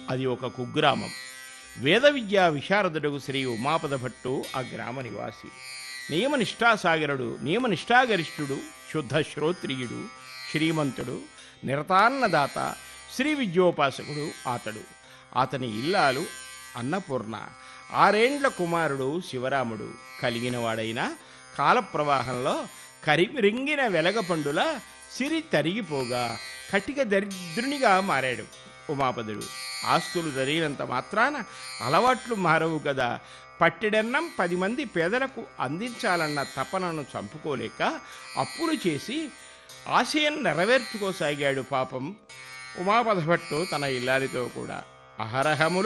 అది ఒక కుగ్రామం వేద విద్యా విశారదుడు శ్రీ ఉమాపద భట్టు ఆ గ్రామ నివాసి నియమనిష్టాసాగరుడు నియమనిష్టాగరిష్ఠుడు శుద్ధ శ్రోత్రియుడు శ్రీమంతుడు నిరతాన్నదాత శ్రీ విద్యోపాసకుడు అతడు అతని ఇల్లాలు అన్నపూర్ణ ఆరేండ్ల కుమారుడు శివరాముడు కలిగినవాడైన కాలప్రవాహంలో కరిమిరింగిన వెలగపండుల సిరి తరిగిపోగా కటిక దరిద్రునిగా మారాడు ఉమాపదుడు ఆస్తులు జరిగినంత మాత్రాన అలవాట్లు మారవు కదా పట్టెడన్నం పది మంది పేదలకు అందించాలన్న తపనను చంపుకోలేక అప్పులు చేసి ఆశయం నెరవేర్చుకోసాగాడు పాపం ఉమాపద భట్టు తన ఇల్లాలితో కూడా అహరహములు